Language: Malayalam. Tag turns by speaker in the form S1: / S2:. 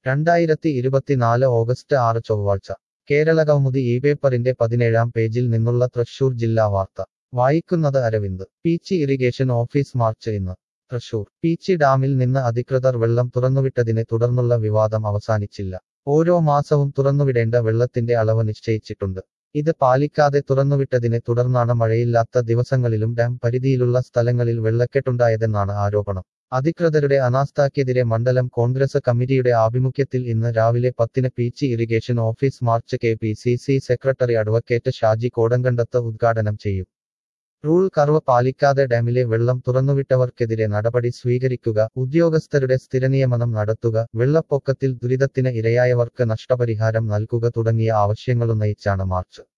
S1: രണ്ടായിരത്തി ഇരുപത്തിനാല് ഓഗസ്റ്റ് ആറ് ചൊവ്വാഴ്ച കേരള കൗമുദി ഈ പേപ്പറിന്റെ പതിനേഴാം പേജിൽ നിന്നുള്ള തൃശൂർ ജില്ലാ വാർത്ത വായിക്കുന്നത് Aravind Peechi irrigation office march ഇന്ന് തൃശൂർ പീച്ചി ഡാമിൽ നിന്ന് അധികൃതർ വെള്ളം തുറന്നുവിട്ടതിനെ തുടർന്നുള്ള വിവാദം അവസാനിച്ചില്ല ഓരോ മാസവും തുറന്നുവിടേണ്ട വെള്ളത്തിന്റെ അളവ് നിശ്ചയിച്ചിട്ടുണ്ട് ഇത് പാലിക്കാതെ തുറന്നുവിട്ടതിനെ തുടർന്നാണ് മഴയില്ലാത്ത ദിവസങ്ങളിലും ഡാം പരിധിയിലുള്ള സ്ഥലങ്ങളിൽ വെള്ളക്കെട്ടുണ്ടായതെന്നാണ് ആരോപണം അധികൃതരുടെ അനാസ്ഥയ്ക്കെതിരെ മണ്ഡലം കോൺഗ്രസ് കമ്മിറ്റിയുടെ ആഭിമുഖ്യത്തിൽ ഇന്ന് രാവിലെ പത്തിന് Peechi irrigation office march K P C C secretary advocate Shaji Kodankandath ഉദ്ഘാടനം ചെയ്യും റൂൾ കർവ് പാലിക്കാതെ ഡാമിലെ വെള്ളം തുറന്നുവിട്ടവർക്കെതിരെ നടപടി സ്വീകരിക്കുക ഉദ്യോഗസ്ഥരുടെ സ്ഥിരനിയമനം നടത്തുക വെള്ളപ്പൊക്കത്തിൽ ദുരിതത്തിന് ഇരയായവർക്ക് നഷ്ടപരിഹാരം നൽകുക തുടങ്ങിയ ആവശ്യങ്ങളുന്നയിച്ചാണ് മാർച്ച്